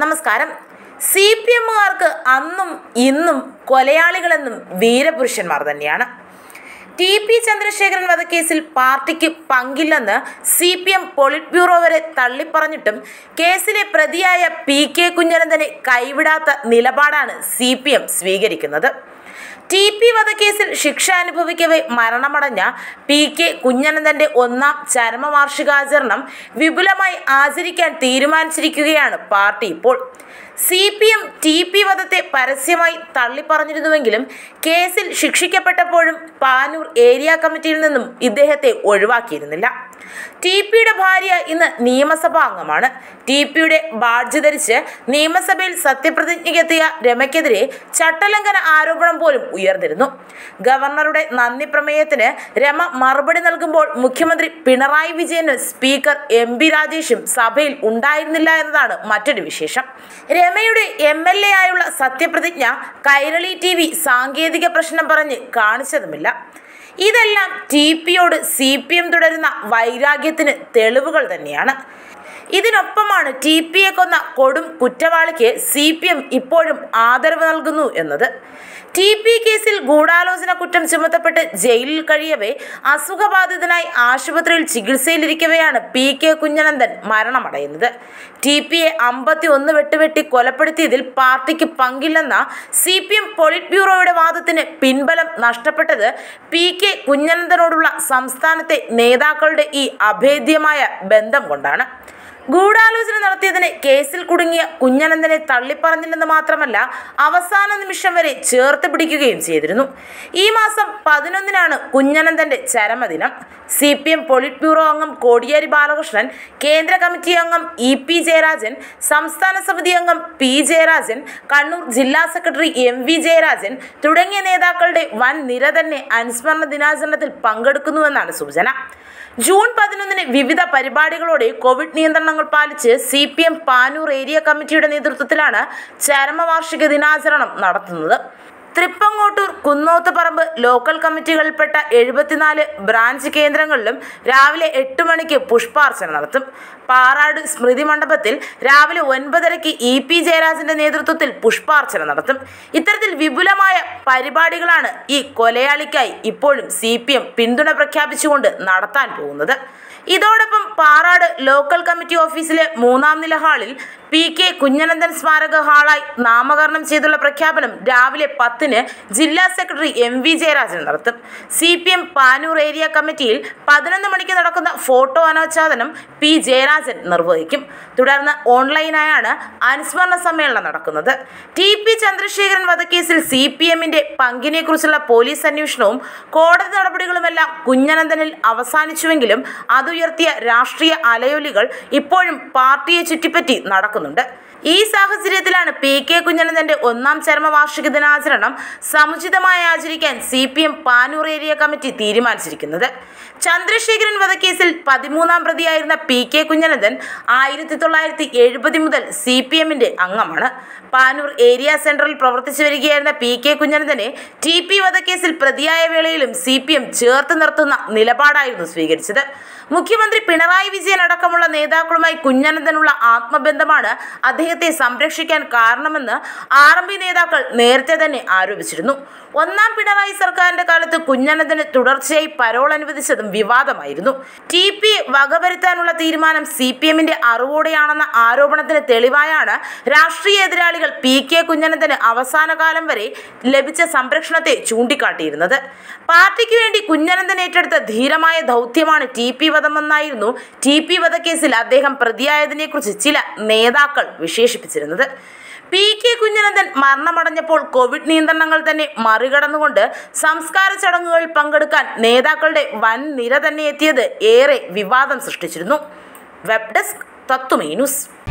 നമസ്കാരം C P എമ്മുകാർക്ക് അന്നും ഇന്നും കൊലയാളികളെന്നും വീരപുരുഷന്മാർ തന്നെയാണ് ടി പി ചന്ദ്രശേഖരൻ വധക്കേസിൽ പാർട്ടിക്ക് പങ്കില്ലെന്ന് C P M politburo വരെ തള്ളിപ്പറഞ്ഞിട്ടും കേസിലെ പ്രതിയായ പി കെ കുഞ്ഞനന്ദനെ കൈവിടാത്ത നിലപാടാണ് സി പി എം സ്വീകരിക്കുന്നത് ടി പി വധക്കേസിൽ ശിക്ഷ അനുഭവിക്കവേ മരണമടഞ്ഞ പി കെ കുഞ്ഞനന്ദന്റെ ഒന്നാം ചരമവാർഷികാചരണം വിപുലമായി ആചരിക്കാൻ തീരുമാനിച്ചിരിക്കുകയാണ് പാർട്ടി ഇപ്പോൾ C P M T P വധത്തെ പരസ്യമായി തള്ളിപ്പറഞ്ഞിരുന്നുവെങ്കിലും കേസിൽ ശിക്ഷിക്കപ്പെട്ടപ്പോഴും പാനൂർ ഏരിയ കമ്മിറ്റിയിൽ നിന്നും ഇദ്ദേഹത്തെ ഒഴിവാക്കിയിരുന്നില്ല ടി പിയുടെ ഭാര്യ ഇന്ന് നിയമസഭാ അംഗമാണ് ടി പിയുടെ ബാഡ്ജ് ധരിച്ച് നിയമസഭയിൽ സത്യപ്രതിജ്ഞയ്ക്കെത്തിയ രമയ്ക്കെതിരെ ചട്ടലംഘന ആരോപണം പോലും ഉയർന്നിരുന്നു ഗവർണറുടെ നന്ദി പ്രമേയത്തിന് രമ മറുപടി നൽകുമ്പോൾ മുഖ്യമന്ത്രി പിണറായി വിജയനും സ്പീക്കർ എം പി രാജേഷും സഭയിൽ ഉണ്ടായിരുന്നില്ല എന്നതാണ് മറ്റൊരു വിശേഷം രമയുടെ എം എൽ എ ആയുള്ള സത്യപ്രതിജ്ഞ കൈരളി ടി വി സാങ്കേതിക പ്രശ്നം പറഞ്ഞ് കാണിച്ചതുമില്ല ഇതെല്ലാം ടി പിയോട് സി പി എം തുടരുന്ന വൈരാഗ്യത്തിന് തെളിവുകൾ തന്നെയാണ് ഇതിനൊപ്പമാണ് ടി പിയെ കൊന്ന കൊടും കുറ്റവാളിക്ക് സി പി എം ഇപ്പോഴും ആദരവ് നൽകുന്നു എന്നത് ടി പി കേസിൽ ഗൂഢാലോചന കുറ്റം ചുമത്തപ്പെട്ട് ജയിലിൽ കഴിയവേ അസുഖബാധിതനായി ആശുപത്രിയിൽ ചികിത്സയിലിരിക്കവെയാണ് പി കെ കുഞ്ഞനന്ദൻ മരണമടയുന്നത് ടി പിയെ അമ്പത്തി ഒന്ന് വെട്ടുവെട്ടി കൊലപ്പെടുത്തിയതിൽ പാർട്ടിക്ക് പങ്കില്ലെന്ന സി പി എം പൊളിറ്റ് ബ്യൂറോയുടെ വാദത്തിന് പിൻബലം നഷ്ടപ്പെട്ടത് പി കെ കുഞ്ഞനന്ദനോടുള്ള സംസ്ഥാനത്തെ നേതാക്കളുടെ ഈ അഭേദ്യമായ ബന്ധം കൊണ്ടാണ് ഗൂഢാലോചന നടത്തിയതിന് കേസിൽ കുടുങ്ങിയ കുഞ്ഞനന്ദനെ തള്ളിപ്പറഞ്ഞില്ലെന്ന് മാത്രമല്ല അവസാന നിമിഷം വരെ ചേർത്ത് പിടിക്കുകയും ചെയ്തിരുന്നു ഈ മാസം പതിനൊന്നിനാണ് കുഞ്ഞനന്ദന്റെ ചരമദിനം C P M politburo അംഗം കോടിയേരി ബാലകൃഷ്ണൻ കേന്ദ്ര കമ്മിറ്റി അംഗം ഇ പി ജയരാജൻ സംസ്ഥാന സമിതി അംഗം പി ജയരാജൻ കണ്ണൂർ ജില്ലാ സെക്രട്ടറി എം വി ജയരാജൻ തുടങ്ങിയ നേതാക്കളുടെ വൻ നിര തന്നെ അനുസ്മരണ ദിനാചരണത്തിൽ പങ്കെടുക്കുന്നുവെന്നാണ് സൂചന ജൂൺ പതിനൊന്നിന് വിവിധ പരിപാടികളോടെ കോവിഡ് നിയന്ത്രണങ്ങൾ പാലിച്ച് C P M Panoor area കമ്മിറ്റിയുടെ നേതൃത്വത്തിലാണ് ചരമവാർഷിക ദിനാചരണം നടത്തുന്നത് തൃപ്പങ്ങോട്ടൂർ കുന്നോത്തുപറമ്പ് ലോക്കൽ കമ്മിറ്റികളിൽപ്പെട്ട എഴുപത്തിനാല് ബ്രാഞ്ച് കേന്ദ്രങ്ങളിലും രാവിലെ എട്ട് മണിക്ക് പുഷ്പാർച്ചന നടത്തും പാറാട് സ്മൃതി മണ്ഡപത്തിൽ രാവിലെ ഒൻപതരയ്ക്ക് ഇ പി ജയരാജന്റെ നേതൃത്വത്തിൽ പുഷ്പാർച്ചന നടത്തും ഇത്തരത്തിൽ വിപുലമായ പരിപാടികളാണ് ഈ കൊലയാളിക്കായി ഇപ്പോഴും സി പി എം പിന്തുണ പ്രഖ്യാപിച്ചുകൊണ്ട് നടത്താൻ പോകുന്നത് ഇതോടൊപ്പം പാറാട് ലോക്കൽ കമ്മിറ്റി ഓഫീസിലെ മൂന്നാം നില ഹാളിൽ പി കെ കുഞ്ഞനന്ദൻ സ്മാരക ഹാളായി നാമകരണം ചെയ്തുള്ള പ്രഖ്യാപനം രാവിലെ പത്തിന് ജില്ലാ സെക്രട്ടറി എം വി ജയരാജൻ നടത്തും C P M Panoor area കമ്മിറ്റിയിൽ പതിനൊന്ന് മണിക്ക് നടക്കുന്ന ഫോട്ടോ അനാച്ഛാദനം പി ജയരാജൻ നിർവഹിക്കും തുടർന്ന് ഓൺലൈനായാണ് അനുസ്മരണ സമ്മേളനം നടക്കുന്നത് ടി പി ചന്ദ്രശേഖരൻ വധക്കേസിൽ സി പി എമ്മിന്റെ പങ്കിനെക്കുറിച്ചുള്ള പോലീസ് അന്വേഷണവും കോടതി നടപടികളുമെല്ലാം കുഞ്ഞനന്ദനിൽ അവസാനിച്ചുവെങ്കിലും അതുയർത്തിയ രാഷ്ട്രീയ അലയൊലികൾ ഇപ്പോഴും പാർട്ടിയെ ചുറ്റിപ്പറ്റി നടക്കുന്നുണ്ട് ഈ സാഹചര്യത്തിലാണ് പി കെ കുഞ്ഞനന്ദന്റെ ഒന്നാം ചരമവാർഷിക ദിനാചരണം സമുചിതമായി ആചരിക്കാൻ C P M Panoor area committee തീരുമാനിച്ചിരിക്കുന്നത് ചന്ദ്രശേഖരൻ വധക്കേസിൽ പതിമൂന്നാം പ്രതിയായിരുന്ന പി കെ കുഞ്ഞനന്ദൻ ആയിരത്തി തൊള്ളായിരത്തി എഴുപത് മുതൽ സി പി എമ്മിന്റെ അംഗമാണ് പാനൂർ ഏരിയ സെന്ററിൽ പ്രവർത്തിച്ചു വരികയായിരുന്ന പി കെ കുഞ്ഞനന്ദനെ ടി പി വധക്കേസിൽ പ്രതിയായ വേളയിലും സി പി എം ചേർത്ത് നിർത്തുന്ന നിലപാടായിരുന്നു സ്വീകരിച്ചത് മുഖ്യമന്ത്രി പിണറായി വിജയൻ അടക്കമുള്ള നേതാക്കളുമായി കുഞ്ഞനന്ദനുള്ള ആത്മബന്ധമാണ് അദ്ദേഹത്തെ സംരക്ഷിക്കാൻ കാരണമെന്ന് ആർ എം പി നേതാക്കൾ നേരത്തെ തന്നെ ആരോപിച്ചിരുന്നു ഒന്നാം പിണറായി സർക്കാരിന്റെ കാലത്ത് കുഞ്ഞനന്ദന് തുടർച്ചയായി പരോൾ അനുവദിച്ചതും വിവാദമായിരുന്നു ടി പി വകവരുത്താനുള്ള തീരുമാനം സി പി എമ്മിന്റെ അറിവോടെയാണെന്ന ആരോപണത്തിന് തെളിവായാണ് രാഷ്ട്രീയ എതിരാളികൾ പി കെ കുഞ്ഞനന്ദന് അവസാന കാലം വരെ ലഭിച്ച സംരക്ഷണത്തെ ചൂണ്ടിക്കാട്ടിയിരുന്നത് പാർട്ടിക്ക് വേണ്ടി കുഞ്ഞനന്ദൻ ഏറ്റെടുത്ത ധീരമായ ദൗത്യമാണ് ടി പി വധമെന്നായിരുന്നു ടി പി വധക്കേസിൽ അദ്ദേഹം പ്രതിയായതിനെക്കുറിച്ച് ചില നേതാക്കൾ വിശേഷിപ്പിച്ചിരുന്നത് പി കെ കുഞ്ഞനന്ദൻ മരണമടഞ്ഞപ്പോൾ കോവിഡ് നിയന്ത്രണങ്ങൾ തന്നെ മറികടന്നുകൊണ്ട് സംസ്കാര ചടങ്ങുകളിൽ പങ്കെടുക്കാൻ നേതാക്കളുടെ വൻ നിര തന്നെ എത്തിയത് ഏറെ വിവാദം സൃഷ്ടിച്ചിരുന്നു വെബ് ഡെസ്ക് തത്വമേ ന്യൂസ്